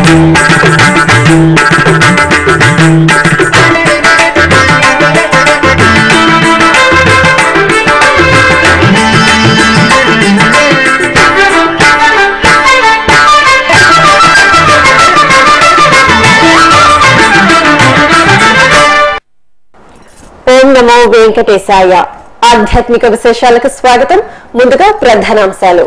ఓం నమో వెంకటేశాయ ఆధ్యాత్మిక విశేషాలకు స్వాగతం ముందుగా ప్రధానాంశాలు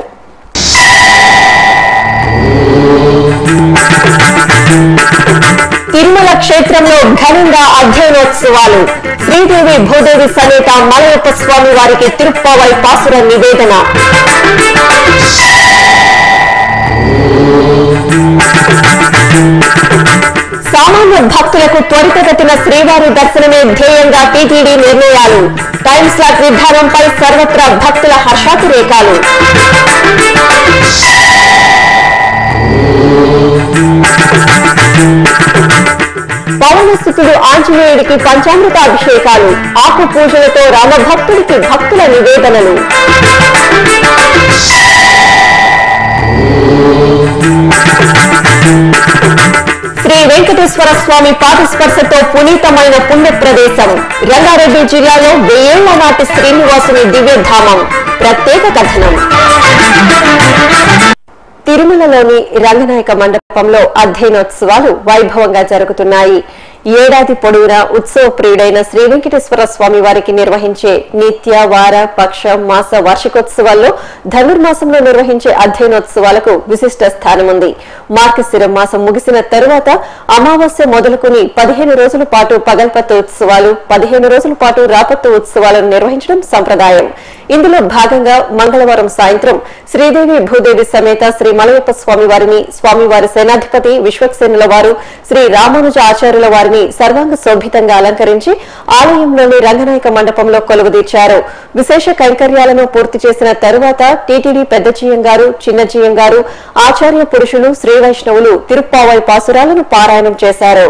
తిరుమల క్షేత్రంలో ఘనంగా అధ్యయనోత్సవాలు శ్రీదేవి భూదేవి సమేత మలయప్ప స్వామి వారికి తిరుప్పావై పాసుర నివేదన సామాన్య భక్తులకు త్వరితగతిన శ్రీవారి దర్శనమే ధ్యేయంగా టీటీడీ నిర్ణయాలు టైం స్లాట్ విధానంపై సర్వత్రా భక్తుల హర్షాతిరేకాలు పవనస్థితుడు ఆంజనేయుడికి పంచామృత అభిషేకాలు ఆకు పూజలతో రామభక్తుడికి భక్తుల నివేదనలు శ్రీ వెంకటేశ్వర స్వామి పాదస్పర్శతో పునీతమైన పుణ్య ప్రదేశం రంగారెడ్డి జిల్లాలో వెయ్యేళ్ల నాటి శ్రీనివాసుని దివ్యధామం ప్రత్యేక కథనం తిరుమలలోని రంగనాయక మండపంలో అధ్యయనోత్సవాలు వైభవంగా జరుగుతున్నాయి ఏడాది పొడవునా ఉత్సవ ప్రియుడైన శ్రీ వెంకటేశ్వర స్వామి వారికి నిర్వహించే నిత్య వార పక్ష మాస వార్షికోత్సవాల్లో ధనుర్మాసంలో నిర్వహించే అధ్యయనోత్సవాలకు విశిష్ట స్థానం ఉంది మార్గశిర మాసం ముగిసిన తరువాత అమావాస్య మొదలుకుని పదిహేను రోజుల పాటు పగల్పత్తు ఉత్సవాలు పదిహేను రోజుల పాటు రాపత్తు ఉత్సవాలను నిర్వహించడం సంప్రదాయం ఇందులో భాగంగా మంగళవారం సాయంత్రం శ్రీదేవి భూదేవి సమేత శ్రీ మలయప్ప స్వామి వారిని స్వామివారి సేనాధిపతి విశ్వక్సేనుల వారు శ్రీ రామానుజ ఆచార్యుల వారిని సర్వాంగ శోభితంగా అలంకరించి ఆలయంలోని రంగనాయక మండపంలో కొలువుదీర్చారు విశేష కైంకర్యాలను పూర్తి చేసిన తరువాత టీటీడీ పెద్ద జీయం గారు చిన్న జీయం గారు ఆచార్య పురుషులు శ్రీ వైష్ణవులు తిరుప్పావై పాసురాలను పారాయణం చేశారు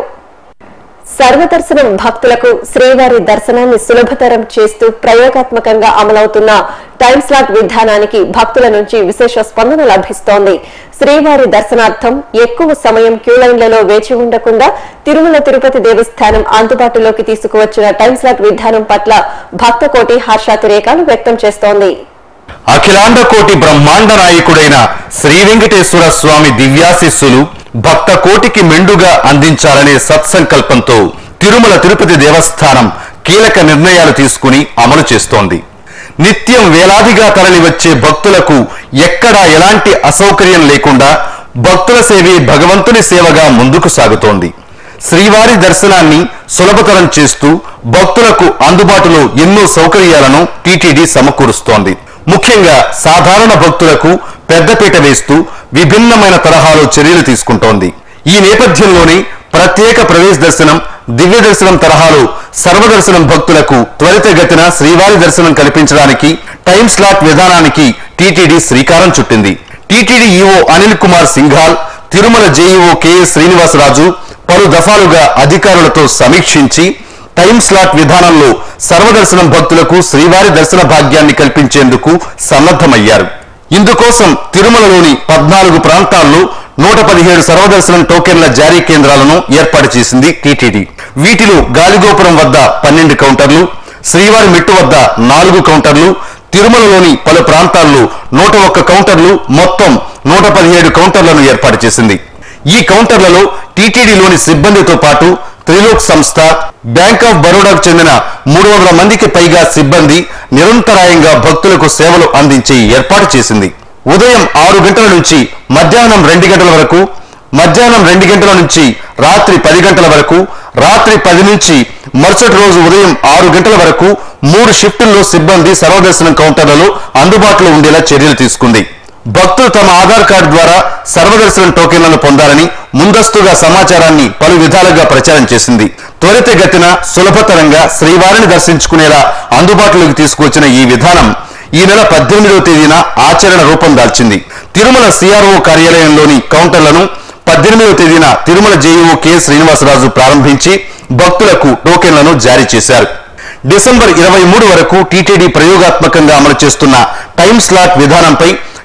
సర్వదర్శనం భక్తులకు శ్రీవారి దర్శనాన్ని సులభతరం చేస్తూ ప్రయోగాత్మకంగా అమలవుతున్న టైం స్లాట్ విధానానికి భక్తుల నుంచి విశేష స్పందన లభిస్తోంది శ్రీవారి దర్శనార్థం ఎక్కువ సమయం క్యూలైన్లలో వేచి ఉండకుండా తిరుమల తిరుపతి దేవస్థానం అందుబాటులోకి తీసుకువచ్చిన టైం స్లాట్ విధానం పట్ల భక్తకోటి హర్షాతిరేకాలు వ్యక్తం చేస్తోంది అఖిలాండ కోటి బ్రహ్మాండ నాయకుడైన శ్రీ వెంకటేశ్వర స్వామి దివ్యాశిస్సులు భక్త కోటికి మెండుగా అందించాలనే సత్సంకల్పంతో తిరుమల తిరుపతి దేవస్థానం కీలక నిర్ణయాలు తీసుకుని అమలు చేస్తోంది నిత్యం వేలాదిగా తరలివచ్చే భక్తులకు ఎక్కడా ఎలాంటి అసౌకర్యం లేకుండా భక్తుల సేవే భగవంతుని సేవగా ముందుకు సాగుతోంది శ్రీవారి దర్శనాన్ని సులభతరం చేస్తూ భక్తులకు అందుబాటులో ఎన్నో సౌకర్యాలను టీటీడీ సమకూరుస్తోంది ముఖ్యంగా సాధారణ భక్తులకు పెద్దపీట వేస్తూ విభిన్నమైన తరహాలో చర్యలు తీసుకుంటోంది ఈ నేపథ్యంలోనే ప్రత్యేక ప్రవేశ దర్శనం దివ్య దర్శనం తరహాలో సర్వదర్శనం భక్తులకు త్వరితగతిన శ్రీవారి దర్శనం కల్పించడానికి టైం స్లాట్ విధానానికి టీటీడీ శ్రీకారం చుట్టింది TTD EO Anil Kumar Singhal Tirumala JEO KS Srinivasaraju పలు దఫాలుగా అధికారులతో సమీక్షించి టైం స్లాట్ విధానంలో సర్వదర్శనం భక్తులకు శ్రీవారి దర్శన భాగ్యాన్ని కల్పించేందుకు సన్నద్ధమయ్యారు ఇందుకోసం తిరుమలలోని పద్నాలుగు ప్రాంతాల్లో నూట పదిహేడు సర్వదర్శనం టోకెన్ల జారీ కేంద్రాలను ఏర్పాటు చేసింది టీటీడీ వీటిలో గాలిగోపురం వద్ద పన్నెండు కౌంటర్లు శ్రీవారి మెట్టు వద్ద నాలుగు కౌంటర్లు తిరుమలలోని పలు ప్రాంతాల్లో నూట ఒక్క కౌంటర్లు మొత్తం నూట పదిహేడు కౌంటర్లను ఏర్పాటు చేసింది ఈ కౌంటర్లలో టీటీడీలోని సిబ్బందితో పాటు త్రిలోక్ సంస్థ బ్యాంక్ ఆఫ్ బరోడాకు చెందిన మూడు వందల మందికి పైగా సిబ్బంది నిరంతరాయంగా భక్తులకు సేవలు అందించి ఏర్పాటు చేసింది ఉదయం ఆరు గంటల నుంచి మధ్యాహ్నం రెండు గంటల వరకు మధ్యాహ్నం రెండు గంటల నుంచి రాత్రి పది గంటల వరకు రాత్రి పది నుంచి మరుసటి రోజు ఉదయం ఆరు గంటల వరకు మూడు షిఫ్టుల్లో సిబ్బంది సర్వదర్శనం కౌంటర్లలో అందుబాటులో ఉండేలా చర్యలు తీసుకుంది భక్తులు తమ ఆధార్ కార్డు ద్వారా సర్వదర్శనం టోకెన్లను పొందాలని ముందస్తుగా సమాచారాన్ని పలు విధాలుగా ప్రచారం చేసింది త్వరితగతిన సులభతరంగా శ్రీవారిని దర్శించుకునేలా అందుబాటులోకి తీసుకువచ్చిన ఈ విధానం ఈ నెల పద్దెనిమిదవ తేదీన ఆచరణ రూపం దాల్చింది తిరుమల సిఆర్ఓ కార్యాలయంలోని కౌంటర్లను పద్దెనిమిదవ తేదీన తిరుమల జేఈఓ కె శ్రీనివాసరాజు ప్రారంభించి భక్తులకు టోకెన్లను జారీ చేశారు డిసెంబర్ ఇరవై మూడు వరకు టీటీడీ ప్రయోగాత్మకంగా అమలు చేస్తున్న టైం స్లాట్ విధానంపై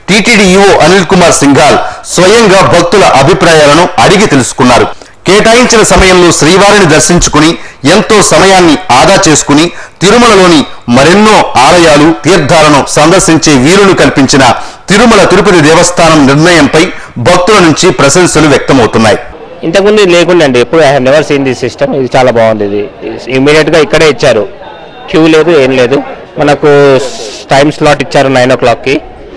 టీటీడీ ఈఓ అనిల్ కుమార్ సింఘాల్ స్వయంగా భక్తుల అభిప్రాయాలను అడిగి తెలుసుకున్నారు కేటాయించిన సమయంలో శ్రీవారిని దర్శించుకుని ఎంతో సమయాన్ని ఆదా చేసుకుని తిరుమలలోని మరెన్నో ఆలయాలు తీర్థాలను సందర్శించే వీలును కల్పించిన తిరుమల తిరుపతి దేవస్థానం నిర్ణయంపై భక్తుల నుంచి ప్రశంసలు వ్యక్తమవుతున్నాయి ఇంతకుముందు ఇది లేకుండా అండి ఎప్పుడు I never seen this system ఇది చాలా బాగుంది ఇది ఇమీడియట్ గా ఇక్కడే ఇచ్చారు క్యూ లేదు ఏం లేదు మనకు టైం స్లాట్ ఇచ్చారు నైన్ ఓ క్లాక్కి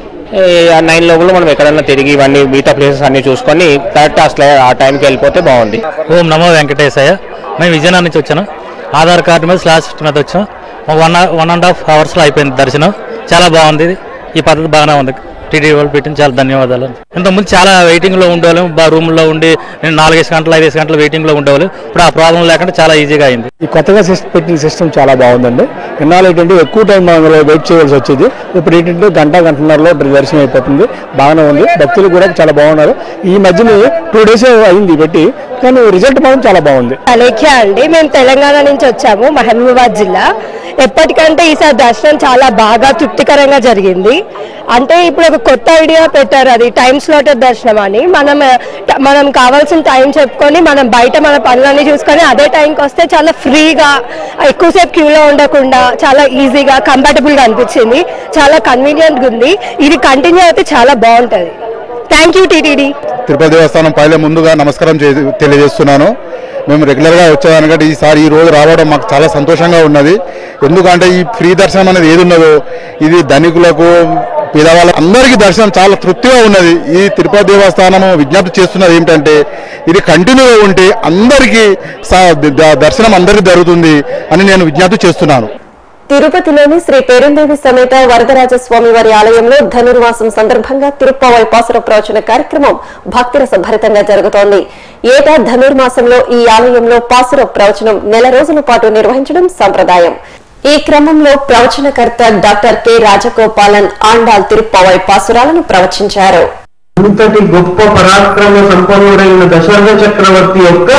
ఆ నైన్ లోపల మనం ఎక్కడన్నా తిరిగి ఇవన్నీ మిగతా ప్లేసెస్ అన్ని చూసుకొని కరెక్ట్ అసలు ఆ టైంకి వెళ్ళిపోతే బాగుంది ఓం నమో వెంకటేశయ్య మేము విజయనగరం నుంచి వచ్చాను ఆధార్ కార్డు మీద స్లాష్ మీద వచ్చాం ఒక వన్ వన్ అండ్ హాఫ్ అవర్స్లో అయిపోయింది దర్శనం చాలా బాగుంది ఇది. ఈ పద్ధతి బాగానే ఉంది టీటీడీ వాళ్ళు పెట్టిన చాలా ధన్యవాదాలు ఇంతకుముందు చాలా వెయిటింగ్లో ఉండేవాళ్ళం బా రూమ్లో ఉండి నేను నాలుగైదు గంటలు ఐదేసి గంటలు వెయిటింగ్లో ఉండేవాళ్ళు ఇప్పుడు ఆ ప్రాబ్లం లేకుండా చాలా ఈజీగా అయింది ఈ కొత్తగా సిస్- పెట్టిన సిస్టమ్ చాలా బాగుందండి ఇన్నాళ్ళు ఏంటంటే ఎక్కువ టైం మనం వెయిట్ చేయవలసి వచ్చేది ఇప్పుడు ఏంటంటే గంట గంటన్నరలో దర్శనం అయిపోతుంది బాగానే ఉంది భక్తులు కూడా చాలా బాగున్నారు ఈ మధ్యన టూ డేస్ అయింది పెట్టి కానీ రిజల్ట్ మాత్రం చాలా బాగుంది అలేఖ్య అండి మేము తెలంగాణ నుంచి వచ్చాము మహబూబాబాద్ జిల్లా ఎప్పటికంటే ఈసారి దర్శనం చాలా బాగా తృప్తికరంగా జరిగింది అంటే ఇప్పుడు ఒక కొత్త ఐడియా పెట్టారు అది టైం స్లాటెడ్ దర్శనం అని మనం ఆ, ట- మనం కావాల్సిన టైం చెప్పుకొని మనం బయట మన పనులన్నీ చూసుకొని అదే టైంకి వస్తే చాలా ఫ్రీగా ఎక్కువసేపు క్యూలో ఉండకుండా చాలా ఈజీగా కంఫర్టబుల్గా అనిపించింది చాలా కన్వీనియంట్గా ఉంది ఇది కంటిన్యూ అయితే చాలా బాగుంటుంది థ్యాంక్ యూ టీటీడీ తిరుపతి దేవస్థానం పైలే ముందుగా నమస్కారం చే- తెలియజేస్తున్నాను మేము రెగ్యులర్గా వచ్చేదానికంటే ఈసారి ఈ రోజు రావడం మాకు చాలా సంతోషంగా ఉన్నది ఎందుకంటే ఈ ఫ్రీ దర్శనం అనేది ఏది ఉన్నదో ఇది ధనికులకు పేదవాళ్ళ అందరికీ దర్శనం చాలా తృప్తిగా ఉన్నది ఈ తిరుపతి దేవస్థానం విజ్ఞప్తి చేస్తున్నది ఏమిటంటే ఇది కంటిన్యూగా ఉంటే అందరికీ స- ద- దర్శనం అందరికీ జరుగుతుంది అని నేను విజ్ఞప్తి చేస్తున్నాను తిరుపతిలోని శ్రీ పేరుందేవి సమేత వరదరాజ స్వామి వారి ఆలయంలో ధనుర్మాసం సందర్భంగా తిరుప్పావై పాసుర ప్రవచన కార్యక్రమం భక్తిరస భరితంగా జరుగుతోంది ఏటా ధనుర్మాసంలో ఈ ఆలయంలో పాసుర ప్రవచనం నెల రోజుల పాటు నిర్వహించడం సంప్రదాయం ఈ క్రమంలో ప్రవచనకర్త డాక్టర్ కె రాజగోపాలన్ ఆండాల్ తిరుప్పావై పాసురాలను ప్రవచించారు అంతటి గొప్ప పరాక్రమ సంపన్నుడైన దశరథ చక్రవర్తి యొక్క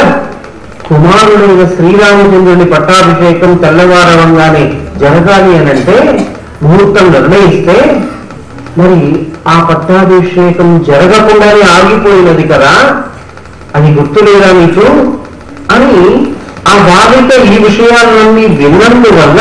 కుమారుడైన శ్రీరామచంద్రుని పట్టాభిషేకం తెల్లవారవంగానే జరగాలి అని అంటే ముహూర్తం నిర్ణయిస్తే మరి ఆ పట్టాభిషేకం జరగకుండానే ఆగిపోయినది కదా అది గుర్తులేదా మీకు అని ఆ బాధిత ఈ విషయాలన్నీ విన్నందువల్ల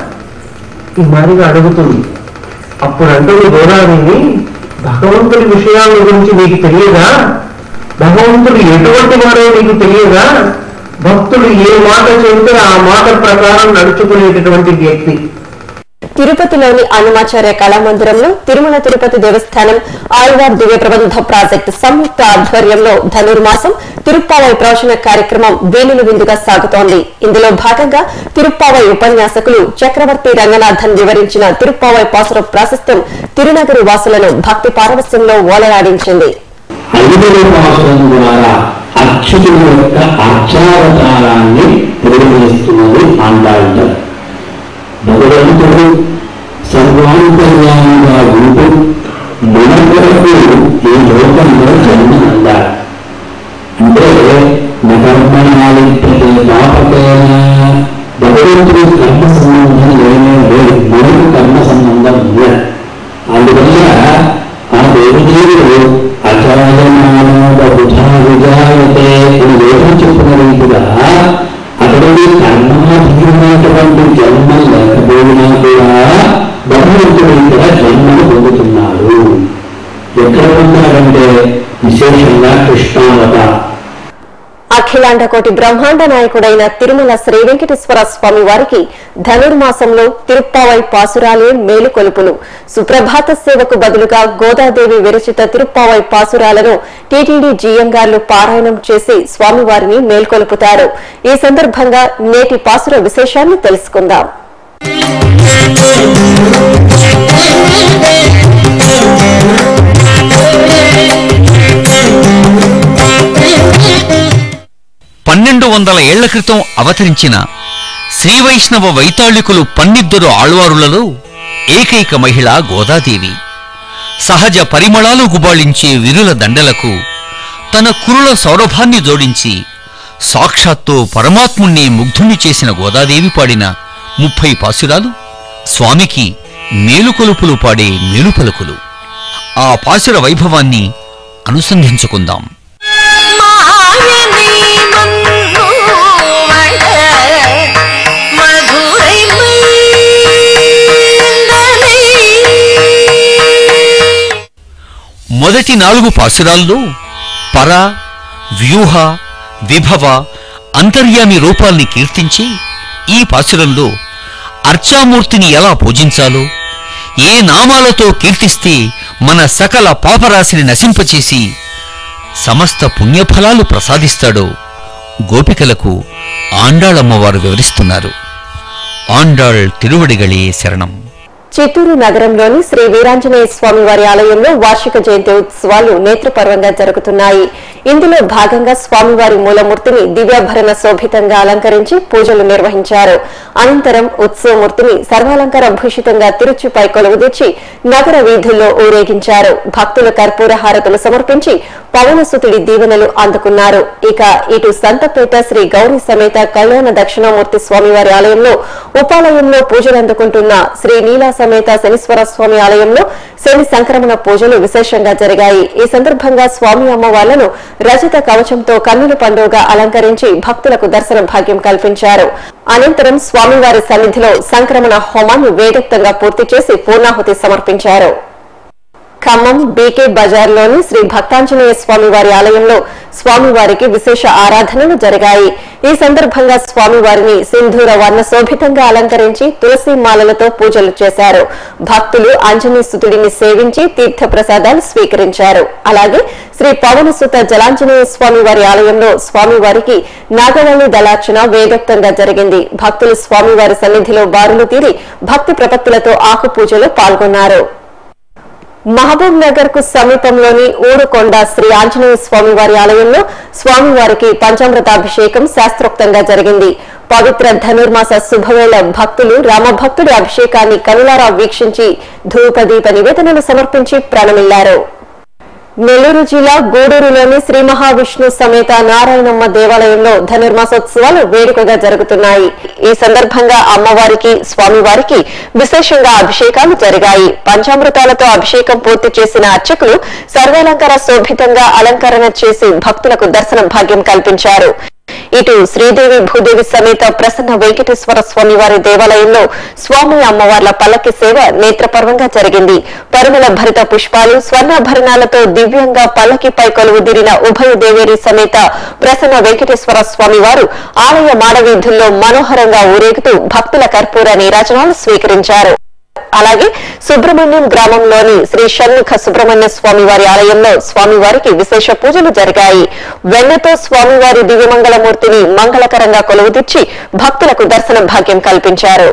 ఈ మాదిరిగా అడుగుతుంది అప్పుడు అంటుంది గోదాదేవి భగవంతుడి విషయాల గురించి నీకు తెలియదా భగవంతుడు ఎటువంటి వాడో నీకు తెలియదా భక్తుడు ఏ మాట చెబితే ఆ మాట ప్రకారం నడుచుకునేటటువంటి వ్యక్తి తిరుపతిలోని అన్నమాచార్య కళామందిరంలో తిరుమల తిరుపతి దేవస్థానం ఆళ్వార్ దివ్య ప్రబంధ ప్రాజెక్టు సంయుక్త ఆధ్వర్యంలో ధనుర్మాసం తిరుప్పావై ప్రవచన కార్యక్రమం వేలుల విందుగా సాగుతోంది ఇందులో భాగంగా తిరుప్పావై ఉపన్యాసకులు చక్రవర్తి రంగనాథన్ వివరించిన తిరుప్పావై పాసుర ప్రాశస్త్యం తిరునగరి వాసులను భక్తి పారవస్యంలో ఓలలాడించింది ఐదవ పాఠం ద్వారా అక్షుతుల యొక్క అర్చావతారాన్ని తెలియజేస్తున్నది ఆండాళ్ళ భగవంతుడు సర్వాంతర్యాలుగా ఉంటూ మన కొరకు ఈ లోకంలో జన్మ అందాడు అంటే నకర్మణాలిప్యతే పాపకేన భగవంతుడు కర్మ సంబంధం ఏమీ లేదు మనకు కర్మ సంబంధం ఉంది అందువల్ల ఆ దేవదేవుడు అచారమానవ బుధా విజాయతే అని వేదం చెప్పిన రీతిగా అతడికి కర్మాధీనమైనటువంటి జన్మ లేకపోయినా కూడా భగవంతుడు ఇక్కడ జన్మను పొందుతున్నాడు ఎక్కడ పొందాడంటే విశేషంగా కృష్ణావతారం అఖిలాండ కోటి బ్రహ్మాండ నాయకుడైన తిరుమల శ్రీ వెంకటేశ్వర స్వామి వారికి ధనుర్మాసంలో తిరుప్పావై పాసురాలే మేలుకొలుపులు సుప్రభాత సేవకు బదులుగా గోదాదేవి విరచిత తిరుప్పావై పాసురాలను టీటీడీ జీఎంగార్లు పారాయణం చేసి స్వామివారిని మేల్కొలుపుతారు ఈ సందర్భంగా నేటి పాసుర విశేషాన్ని తెలుసుకుందాం పన్నెండు వందల ఏళ్ల క్రితం అవతరించిన శ్రీవైష్ణవ వైతాళికులు పన్నిద్దరు ఆళ్వారులలో ఏకైక మహిళ గోదాదేవి సహజ పరిమళాలు గుబాళించే విరుల దండలకు తన కురుల సౌరభాన్ని జోడించి సాక్షాత్తు పరమాత్ముణ్ణి ముగ్ధుణ్ణి చేసిన గోదాదేవి పాడిన ముప్పై పాసురాలు స్వామికి మేలుకొలుపులు పాడే మేలుపలుకులు ఆ పాసుర వైభవాన్ని అనుసంధించుకుందాం మొదటి నాలుగు పాసురాల్లో పర వ్యూహ విభవ అంతర్యామి రూపాల్ని కీర్తించి ఈ పాసురంలో అర్చామూర్తిని ఎలా పూజించాలో ఏ నామాలతో కీర్తిస్తే మన సకల పాపరాశిని నశింపచేసి సమస్త పుణ్యఫలాలు ప్రసాదిస్తాడో గోపికలకు ఆండాళమ్మవారు వివరిస్తున్నారు ఆండాళ్ తిరువడిగళే శరణం చిత్తూరు నగరంలోని శ్రీ వీరాంజనేయ స్వామి వారి ఆలయంలో వార్షిక జయంతి ఉత్సవాలు నేత్రపర్వంగా జరుగుతున్నాయి ఇందులో భాగంగా స్వామివారి మూలమూర్తిని దివ్యాభరణ శోభితంగా అలంకరించి పూజలు నిర్వహించారు అనంతరం ఉత్సవమూర్తిని సర్వాలంకార భూషితంగా తిరుచుపై కొలువుదీర్చి నగర వీధుల్లో ఊరేగించారు భక్తులు కర్పూర హారతులు సమర్పించి పవనసుతుడి దీవెనలు అందుకున్నారు ఇక ఇటు సంతపేట శ్రీ గౌరీ సమేత కళ్యాణ దక్షిణామూర్తి స్వామివారి ఆలయంలో ఉపాలయంలో పూజలు అందుకుంటున్న శ్రీ నీలా సమేత శనీశ్వర స్వామి ఆలయంలో శని సంక్రమణ పూజలు విశేషంగా జరిగాయి ఈ సందర్భంగా స్వామి అమ్మవార్లను రజత కవచంతో కన్నుల పండుగగా అలంకరించి భక్తులకు దర్శన భాగ్యం కల్పించారు అనంతరం స్వామివారి సన్నిధిలో సంక్రమణ హోమాన్ని వేదోక్తంగా పూర్తి చేసి పూర్ణాహుతి సమర్పించారు ఖమ్మం బీకే బజార్లోని శ్రీ భక్తాంజనేయ స్వామి వారి ఆలయంలో స్వామివారికి విశేష ఆరాధనలు జరిగాయి ఈ సందర్భంగా స్వామివారిని సింధూర వర్ణ శోభితంగా అలంకరించి తులసి మాలలతో పూజలు చేశారు భక్తులు అంజనీసుతుడిని సేవించి తీర్థ ప్రసాదాలు స్వీకరించారు అలాగే శ్రీ పవనసుత జలాంజనేయ స్వామి వారి ఆలయంలో స్వామివారికి నాగవల్లి దళార్చన వేదోక్తంగా జరిగింది భక్తులు స్వామివారి సన్నిధిలో బారులు తీరి భక్తి ప్రపత్తులతో ఆకు పూజలో పాల్గొన్నారు మహబూబ్ నగర్ కు సమీపంలోని ఊరుకొండ శ్రీ ఆంజనేయ స్వామి వారి ఆలయంలో స్వామివారికి పంచామృతాభిషేకం శాస్త్రోక్తంగా జరిగింది పవిత్ర ధనుర్మాస శుభవేళ భక్తులు రామభక్తుడి అభిషేకాన్ని కనులారా వీక్షించి ధూపదీప నివేదనలు సమర్పించి ప్రాణమిల్లారు నెల్లూరు జిల్లా గూడూరులోని శ్రీ మహావిష్ణు సమేత నారాయణమ్మ దేవాలయంలో ధనుర్మాసోత్సవాలు వేడుకగా జరుగుతున్నాయి ఈ సందర్భంగా అమ్మవారికి స్వామివారికి విశేషంగా అభిషేకాలు జరిగాయి పంచామృతాలతో అభిషేకం పూర్తి చేసిన అర్చకులు సర్వాలంకార శోభితంగా అలంకరణ చేసి భక్తులకు దర్శన భాగ్యం కల్పించారు ఇటు శ్రీదేవి భూదేవి సమేత ప్రసన్న వెంకటేశ్వర స్వామి వారి దేవాలయంలో స్వామి అమ్మవార్ల పల్లకి సేవ నేత్రపర్వంగా జరిగింది పరిమళ భరిత పుష్పాలు స్వర్ణాభరణాలతో దివ్యంగా పల్లకిపై కొలువుదీరిన ఉభయ దేవేరి సమేత ప్రసన్న వెంకటేశ్వర స్వామి వారు ఆలయ మాడవీధుల్లో మనోహరంగా ఊరేగుతూ భక్తుల కర్పూర నీరాజనాలు స్వీకరించారు అలాగే సుబ్రహ్మణ్యం గ్రామంలోని శ్రీ షణ్ముఖ సుబ్రహ్మణ్య స్వామి వారి ఆలయంలో స్వామివారికి విశేష పూజలు జరిగాయి వెన్నతో స్వామివారి దివ్యమంగళమూర్తిని మంగళకరంగా కొలువుదీర్చి భక్తులకు దర్శన భాగ్యం కల్పించారు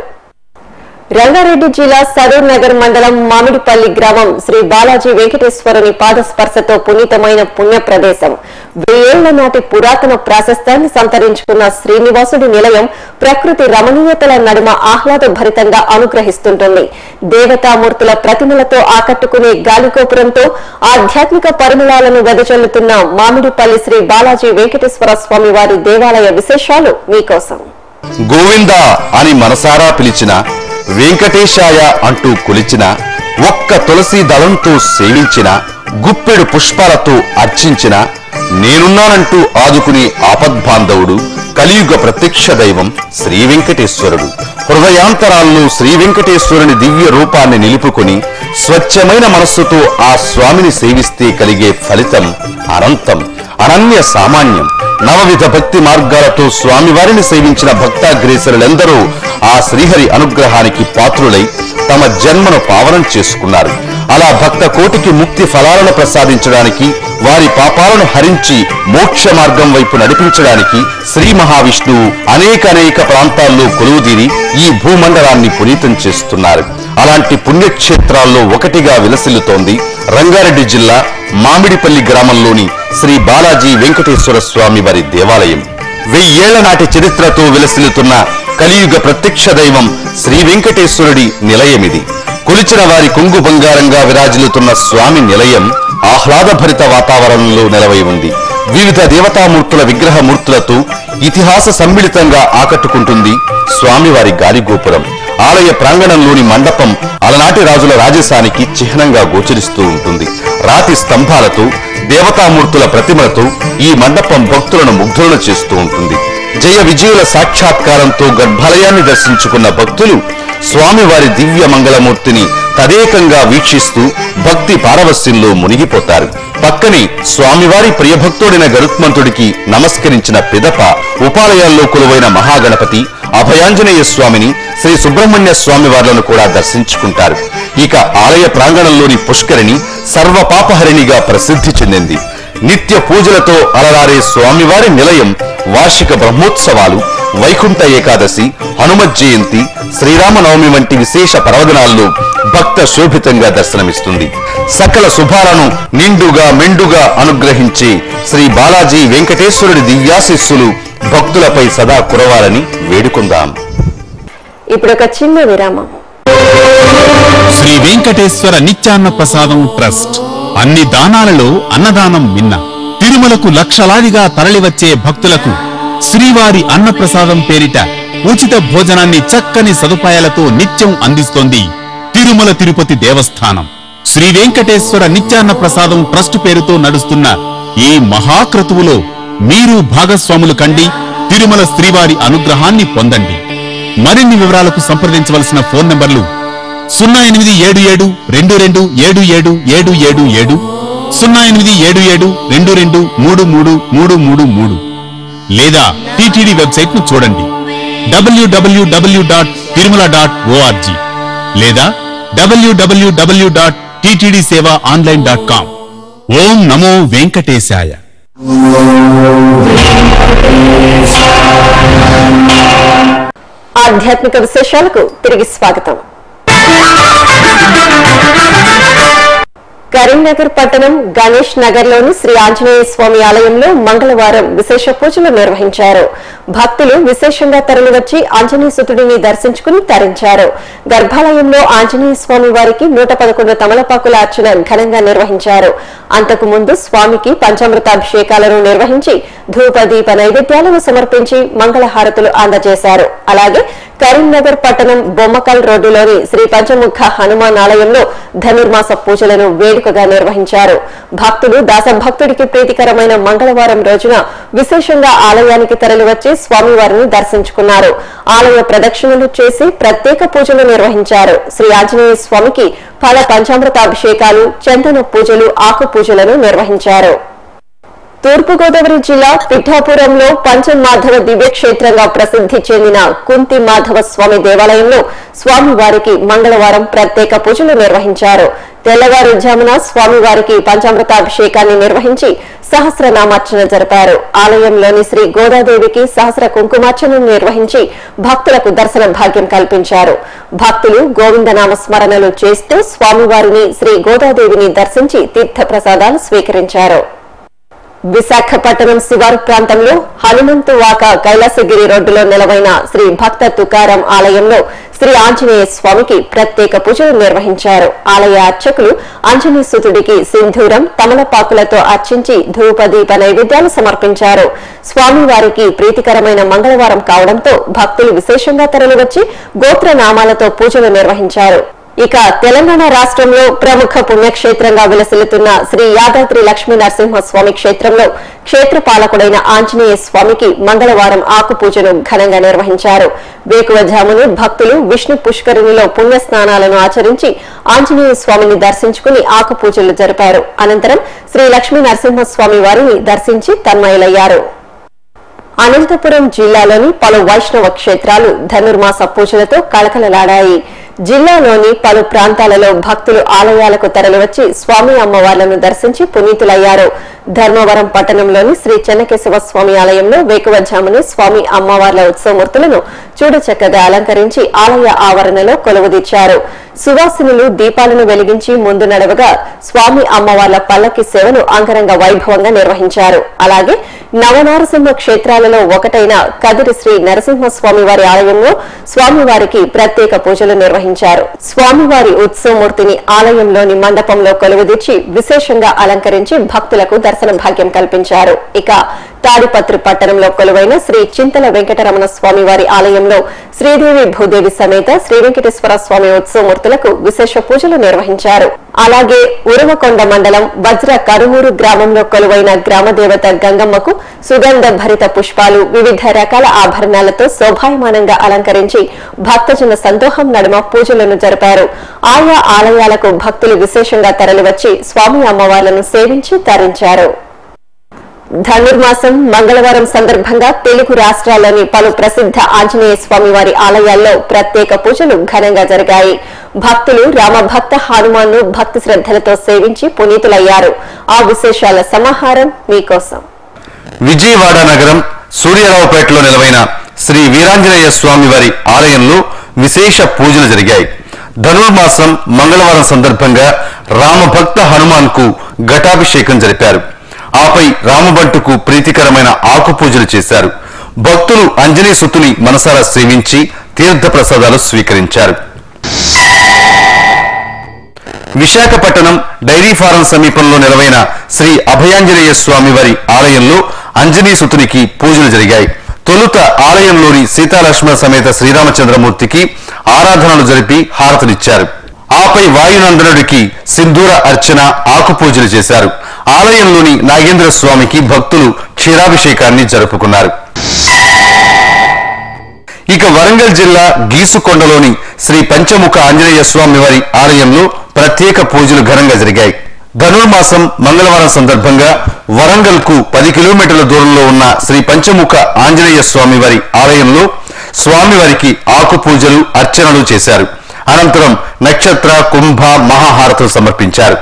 రంగారెడ్డి జిల్లా సరూర్ నగర్ మండలం మామిడిపల్లి గ్రామం శ్రీ బాలాజీ వెంకటేశ్వరుని పాదస్పర్శతో పునీతమైన పుణ్య ప్రదేశం వెయ్యేళ్ల నాటి పురాతన ప్రాశస్త్యాన్ని సంతరించుకున్న శ్రీనివాసుడి నిలయం ప్రకృతి రమణీయతల నడుమ ఆహ్లాద భరితంగా అనుగ్రహిస్తుంటుంది దేవతామూర్తుల ప్రతిమలతో ఆకట్టుకునే గాలిగోపురంతో ఆధ్యాత్మిక పరిమళాలను వెదజల్లుతున్న మామిడిపల్లి శ్రీ బాలాజీ వెంకటేశ్వర స్వామి వారి దేవాలయ విశేషాలు మీకోసం గోవింద అని మనసారా పిలిచిన వెంకటేశాయ అంటూ కొలిచిన ఒక్క తులసి దళంతో సేవించిన గుప్పెడు పుష్పాలతో అర్చించిన నేనున్నానంటూ ఆదుకునే ఆపద్బాంధవుడు కలియుగ ప్రత్యక్ష దైవం శ్రీ వెంకటేశ్వరుడు హృదయాంతరాల్లో శ్రీ వెంకటేశ్వరుని దివ్య రూపాన్ని నిలుపుకొని స్వచ్ఛమైన మనస్సుతో ఆ స్వామిని సేవిస్తే కలిగే ఫలితం అనంతం అనన్య సామాన్యం నవవిధ భక్తి మార్గాలతో స్వామివారిని సేవించిన భక్తాగ్రేసరులెందరూ ఆ శ్రీహరి అనుగ్రహానికి పాత్రులై తమ జన్మను పావనం చేసుకున్నారు అలా భక్త కోటికి ముక్తి ఫలాలను ప్రసాదించడానికి వారి పాపాలను హరించి మోక్ష మార్గం వైపు నడిపించడానికి శ్రీ మహావిష్ణువు అనేక అనేక ప్రాంతాల్లో కొలువుదీరి ఈ భూమండలాన్ని పునీతం చేస్తున్నారు అలాంటి పుణ్యక్షేత్రాల్లో ఒకటిగా విలసిల్లుతోంది రంగారెడ్డి జిల్లా మామిడిపల్లి గ్రామంలోని శ్రీ బాలాజీ వెంకటేశ్వర స్వామి వారి దేవాలయం వెయ్యేళ్ల నాటి చరిత్రతో విలసిల్లుతున్న కలియుగ ప్రత్యక్ష దైవం శ్రీ వెంకటేశ్వరుడి నిలయమిది కొలిచిన వారి కొంగు బంగారంగా విరాజిల్లుతున్న స్వామి నిలయం ఆహ్లాదభరిత వాతావరణంలో నెలవై ఉంది వివిధ దేవతామూర్తుల విగ్రహ మూర్తులతో ఇతిహాస సమ్మిళితంగా ఆకట్టుకుంటుంది స్వామివారి గాలిగోపురం ఆలయ ప్రాంగణంలోని మండపం అలనాటి రాజుల రాజసానికి చిహ్నంగా గోచరిస్తూ ఉంటుంది రాతి స్తంభాలతో దేవతామూర్తుల ప్రతిమలతో ఈ మండపం భక్తులను ముగ్ధులను చేస్తూ ఉంటుంది జయ విజయుల సాక్షాత్కారంతో గర్భాలయాన్ని దర్శించుకున్న భక్తులు స్వామివారి దివ్య మంగళమూర్తిని తదేకంగా వీక్షిస్తూ భక్తి పారవస్యంలో మునిగిపోతారు పక్కనే స్వామివారి ప్రియభక్తుడైన గరుత్మంతుడికి నమస్కరించిన పిదప ఉపాలయాల్లో కొలువైన మహాగణపతి అభయాంజనేయ స్వామిని శ్రీ సుబ్రహ్మణ్య స్వామి వార్లను కూడా దర్శించుకుంటారు ఇక ఆలయ ప్రాంగణంలోని పుష్కరిణి సర్వపాపహరిణిగా ప్రసిద్ధి చెందింది నిత్య పూజలతో అలరారే స్వామివారి నిలయం వార్షిక బ్రహ్మోత్సవాలు వైకుంఠ ఏకాదశి హనుమత్ జయంతి శ్రీరామనవమి వంటి విశేష పర్వదినాల్లో భక్త శోభితంగా దర్శనమిస్తుంది సకల శుభాలను నిండుగా మెండుగా అనుగ్రహించే శ్రీ బాలాజీ వెంకటేశ్వరుడి దివ్యాశిస్సులు భక్తులపై సదా కురవాలని వేడుకుందాం ఇప్పుడు ఒక చిన్న విరామం శ్రీ వెంకటేశ్వర నిత్యాన్న ప్రసాదం ట్రస్ట్ అన్ని దానాలలో అన్నదానం మిన్న తిరుమలకు లక్షలాదిగా తరలివచ్చే భక్తులకు శ్రీవారి అన్నప్రసాదం పేరిట ఉచిత భోజనాన్ని చక్కని సదుపాయాలతో నిత్యం అందిస్తోంది తిరుమల తిరుపతి దేవస్థానం శ్రీ వెంకటేశ్వర నిత్యాన్న ప్రసాదం ట్రస్ట్ పేరుతో నడుస్తున్న ఈ మహాక్రతువులో మీరు భాగస్వాములు కండి తిరుమల శ్రీవారి అనుగ్రహాన్ని పొందండి మరిన్ని వివరాలకు సంప్రదించవలసిన ఫోన్ నంబర్లు సున్నా ఎనిమిది ఏడు ఏడు రెండు రెండు ఏడు ఏడు ఏడు ఏడు ఏడు సున్నా ఎనిమిది ఏడు ఏడు రెండు రెండు మూడు మూడు మూడు మూడు మూడు లేదా టిటిడి వెబ్సైట్ ను చూడండి W W W dot Tirumala dot O R G లేదా W W W dot TTD seva online dot com ఓం నమో వెంకటేశాయ ఆధ్యాత్మిక విశేషాలకు తిరిగి స్వాగతం కరీంనగర్ పట్టణం గణేష్ నగర్ లోని శ్రీ ఆంజనేయ స్వామి ఆలయంలో మంగళవారం విశేష పూజలు నిర్వహించారు భక్తులు విశేషంగా తరలివచ్చి ఆంజనేయ సుతుడిని దర్శించుకుని తరించారు గర్భాలయంలో ఆంజనేయ స్వామి వారికి నూట పదకొండు తమలపాకుల అర్చన ఘనంగా నిర్వహించారు అంతకు ముందు స్వామికి పంచామృతాభిషేకాలను నిర్వహించి ధూప దీప నైవేద్యాలను సమర్పించి మంగళహారతులు అందజేశారు అలాగే కరీంనగర్ పట్టణం బొమ్మకల్ రోడ్డులోని శ్రీ పంచముఖ హనుమాన్ ఆలయంలో ధనుర్మాస పూజలను వేడుకగా నిర్వహించారు భక్తులు దాసభక్తుడికి ప్రీతికరమైన మంగళవారం రోజున విశేషంగా ఆలయానికి తరలివచ్చి స్వామివారిని దర్శించుకున్నారు ఆలయ ప్రదక్షిణలు చేసి ప్రత్యేక పూజలు నిర్వహించారు శ్రీ ఆంజనేయ స్వామికి ఫల పంచామృతాభిషేకాలు చందన పూజలు ఆకు పూజలను నిర్వహించారు తూర్పుగోదావరి జిల్లా పిఠాపురంలో పంచమాధవ దివ్యక్షేత్రంగా ప్రసిద్ధి చెందిన కుంతి మాధవ స్వామి దేవాలయంలో స్వామివారికి మంగళవారం ప్రత్యేక పూజలు నిర్వహించారు తెల్లవారుజామున స్వామివారికి పంచామృతాభిషేకాన్ని నిర్వహించి సహస్రనామార్చన జరిపారు ఆలయంలోని శ్రీ గోదాదేవికి సహస్ర కుంకుమార్చన నిర్వహించి భక్తులకు దర్శన భాగ్యం కల్పించారు భక్తులు గోవిందనామ స్మరణలు చేస్తూ స్వామివారిని శ్రీ గోదాదేవిని దర్శించి తీర్థ ప్రసాదాలు స్వీకరించారు విశాఖపట్నం శివారు ప్రాంతంలో హనుమంతు వాక కైలాసగిరి రోడ్డులో నిలవైన శ్రీ భక్త తుకారం ఆలయంలో శ్రీ ఆంజనేయ స్వామికి ప్రత్యేక పూజలు నిర్వహించారు ఆలయ అర్చకులు ఆంజనేయ సుతుడికి సింధూరం తమలపాకులతో అర్చించి ధూపదీప నైవేద్యాలు సమర్పించారు స్వామివారికి ప్రీతికరమైన మంగళవారం కావడంతో భక్తులు విశేషంగా తరలివచ్చి గోత్ర నామాలతో పూజలు నిర్వహించారు ఇక తెలంగాణ రాష్ట్రంలో ప్రముఖ పుణ్యక్షేత్రంగా విలసిల్లుతున్న శ్రీ యాదాద్రి లక్ష్మీ నరసింహస్వామి క్షేత్రంలో క్షేత్ర పాలకుడైన ఆంజనేయ స్వామికి మంగళవారం ఆకు పూజను ఘనంగా నిర్వహించారు వేకువజామును భక్తులు విష్ణు పుష్కరిణిలో పుణ్య స్నానాలను ఆచరించి ఆంజనేయ స్వామిని దర్శించుకుని ఆకు పూజలు జరిపారు అనంతరం శ్రీ లక్ష్మీ నరసింహస్వామి వారిని దర్శించి తన్మయులయ్యారు అనంతపురం జిల్లాలోని పలు వైష్ణవ క్షేత్రాలు ధనుర్మాస పూజలతో కళకళలాడాయి జిల్లాలోని పలు ప్రాంతాలలో భక్తులు ఆలయాలకు తరలివచ్చి స్వామి అమ్మవార్లను దర్శించి పునీతులయ్యారు ధర్మవరం పట్టణంలోని శ్రీ చెన్నకేశవ స్వామి ఆలయంలో వేకువజామున స్వామి అమ్మవార్ల ఉత్సవమూర్తులను చూడచక్కగా అలంకరించి ఆలయ ఆవరణలో కొలువుదీర్చారు సువాసినులు దీపాలను వెలిగించి ముందు నడవగా స్వామి అమ్మవార్ల పల్లకి సేవను అంగరంగ వైభవంగా నిర్వహించారు అలాగే నవనారసింహ క్షేత్రాలలో ఒకటైన కదిరి శ్రీ నరసింహస్వామి వారి ఆలయంలో స్వామివారికి ప్రత్యేక పూజలు నిర్వహించారు స్వామివారి ఉత్సవమూర్తిని ఆలయంలోని మండపంలో కొలువుదీర్చి విశేషంగా అలంకరించి భక్తులకు దర్శన భాగ్యం కల్పించారు ఇక తాడిపత్రి పట్టణంలో కొలువైన శ్రీ చింతల వెంకటరమణ స్వామి వారి ఆలయంలో శ్రీదేవి భూదేవి సమేత శ్రీ వెంకటేశ్వర స్వామి ఉత్సవమూర్తులకు విశేష పూజలు నిర్వహించారు అలాగే ఉరవకొండ మండలం వజ్ర కరుమూరు గ్రామంలో కొలువైన గ్రామదేవత గంగమ్మకు సుగంధ భరిత పుష్పాలు వివిధ రకాల ఆభరణాలతో శోభాయమానంగా అలంకరించి భక్తజన సందోహం నడుమ పూజలను జరిపారు ఆయా ఆలయాలకు భక్తులు విశేషంగా తరలివచ్చి స్వామి అమ్మవార్లను సేవించి తరించారు ధనుర్మాసం మంగళవారం సందర్భంగా తెలుగు రాష్ట్రాల్లోని పలు ప్రసిద్ధ ఆంజనేయ స్వామి వారి ఆలయాల్లో ప్రత్యేక పూజలు ఘనంగా జరిగాయి భక్తులు రామభక్త హనుమాన్ను భక్తి శ్రద్దలతో సేవించి పునీతులయ్యారు ఆ విశేషాల సమాహారం మీకోసం విజయవాడ నగరం సూర్యారావుపేటలో నిలవైన శ్రీ వీరాంజనేయ స్వామి వారి ఆలయంలో విశేష పూజలు జరిగాయి ధనుర్మాసం మంగళవారం సందర్భంగా రామభక్త హనుమాన్ కు ఘటాభిషేకం జరిపారు ఆపై రామబంటుకు ప్రీతికరమైన ఆకు పూజలు చేశారు భక్తులు అంజనీ సుతుని మనసారా సేవించి తీర్థ ప్రసాదాలు స్వీకరించారు విశాఖపట్నం డైరీ ఫారం సమీపంలో నిలవైన శ్రీ అభయాంజనేయ స్వామి వారి ఆలయంలో అంజనీ సుతునికి పూజలు జరిగాయి తొలుత ఆలయంలోని సీతాలక్ష్మణ సమేత శ్రీరామచంద్రమూర్తికి ఆరాధనలు జరిపి హారతులిచ్చారు ఆపై వాయునందనుడికి సింధూర అర్చన ఆకు పూజలు చేశారు ఆలయంలోని నాగేంద్ర స్వామికి భక్తులు క్షీరాభిషేకాన్ని జరుపుకున్నారు ఇక వరంగల్ జిల్లా గీసుకొండలోని శ్రీ పంచముఖ ఆంజనేయ స్వామి వారి ఆలయంలో ప్రత్యేక పూజలు ఘనంగా జరిగాయి ధనుర్మాసం మంగళవారం సందర్భంగా వరంగల్ కు పది కిలోమీటర్ల దూరంలో ఉన్న శ్రీ పంచముఖ ఆంజనేయ స్వామి వారి ఆలయంలో స్వామివారికి ఆకు పూజలు అర్చనలు చేశారు అనంతరం నక్షత్ర కుంభ మహాహారతులు సమర్పించారు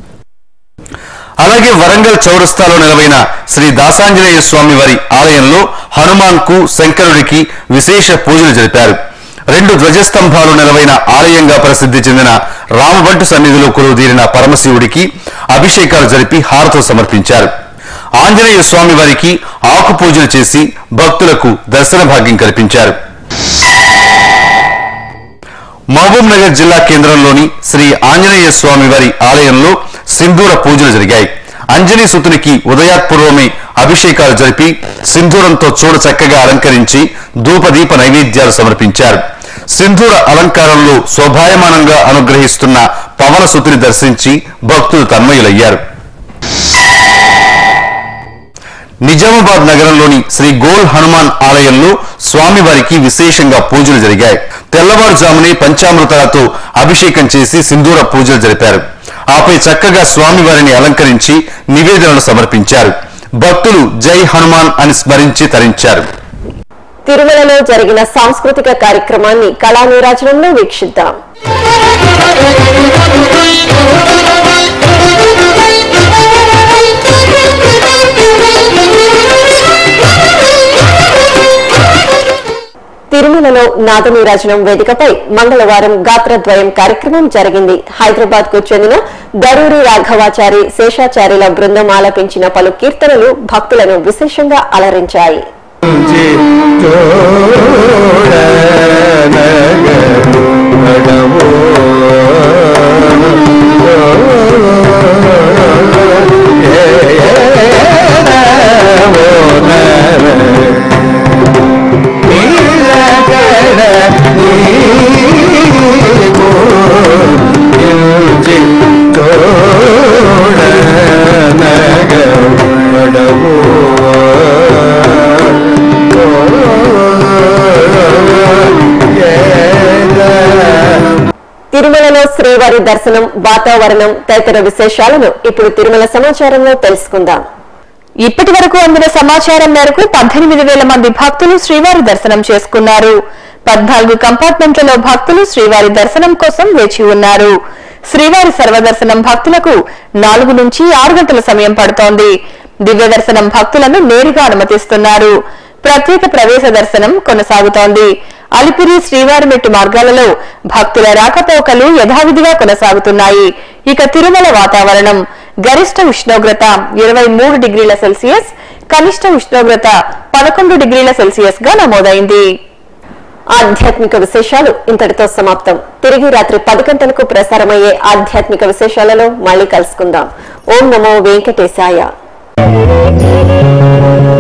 అలాగే వరంగల్ చౌరస్తాలో నిలవైన శ్రీ దాసాంజనేయ స్వామి వారి ఆలయంలో హనుమాన్ కు శంకరుడికి విశేష పూజలు జరిపారు రెండు ధ్వజస్తంభాలు నిలవైన ఆలయంగా ప్రసిద్ధి చెందిన రామబంటు సన్నిధిలో కొలువుదీరిన పరమశివుడికి అభిషేకాలు జరిపి హారతో సమర్పించారు ఆంజనేయ స్వామి వారికి ఆకు పూజలు చేసి భక్తులకు దర్శన భాగ్యం కల్పించారు మహబూబ్ నగర్ జిల్లా కేంద్రంలోని శ్రీ ఆంజనేయ స్వామి వారి ఆలయంలో సింధూర పూజలు జరిగాయి అంజనీ సుతునికి ఉదయాత్పూర్వమే అభిషేకాలు జరిపి సింధూరంతో చూడ చక్కగా అలంకరించి ధూపదీప నైవేద్యాలు సమర్పించారు సింధూర అలంకారంలో శోభాయమానంగా అనుగ్రహిస్తున్న పవన సుతుని దర్శించి భక్తులు తన్మయులయ్యారు నిజామాబాద్ నగరంలోని శ్రీ గోల్ హనుమాన్ ఆలయంలో స్వామివారికి విశేషంగా పూజలు జరిగాయి తెల్లవారుజామునే పంచామృతాలతో అభిషేకం చేసి సింధూర పూజలు జరిపారు ఆపై చక్కగా స్వామివారిని అలంకరించి నివేదనలు సమర్పించారు భక్తులు జై హనుమాన్ అని స్మరించి తరించారు తిరుమలలో జరిగిన సాంస్కృతిక కార్యక్రమాన్ని కళా నీరాజనంలో వీక్షిద్దాం తిరుమలలో నాదనీరాజనం వేదికపై మంగళవారం గాత్రద్వయం కార్యక్రమం జరిగింది హైదరాబాద్ కు చెందిన దరూరి రాఘవాచారి శేషాచార్యుల బృందం ఆలపించిన పలు కీర్తనలు భక్తులను విశేషంగా అలరించాయి తిరుమలలో శ్రీవారి దర్శనం వాతావరణం తదితర విశేషాలను ఇప్పుడు తిరుమల సమాచారంలో తెలుసుకుందాం ఇప్పటి వరకు అందిన సమాచారం మేరకు పద్దెనిమిది వేల మంది భక్తులు శ్రీవారి దర్శనం చేసుకున్నారు పద్నాలుగు కంపార్ట్మెంట్లలో భక్తులు శ్రీవారి దర్శనం కోసం వేచి ఉన్నారు శ్రీవారి సర్వదర్శనం భక్తులకు నాలుగు నుంచి ఆరు గంటల సమయం పడుతోంది దివ్య దర్శనం భక్తులను నేరుగా అనుమతిస్తున్నారు ప్రత్యేక ప్రవేశ దర్శనం కొనసాగుతోంది అలిపిరి శ్రీవారి మెట్టు మార్గాలలో భక్తుల రాకపోకలు యథావిధిగా కొనసాగుతున్నాయి ఇక తిరుమల వాతావరణం గరిష్ట ఉష్ణోగ్రత ఇరవై మూడు డిగ్రీల సెల్సియస్ కనిష్ట ఉష్ణోగ్రత పదకొండు డిగ్రీల సెల్సియస్ గా నమోదైంది ఆధ్యాత్మిక విశేషాలు ఇంతటితో సమాప్తం తిరిగి రాత్రి పది గంటలకు ప్రసారమయ్యే ఆధ్యాత్మిక విశేషాలలో మళ్ళీ కలుసుకుందాం ఓం నమో వెంకటేశాయ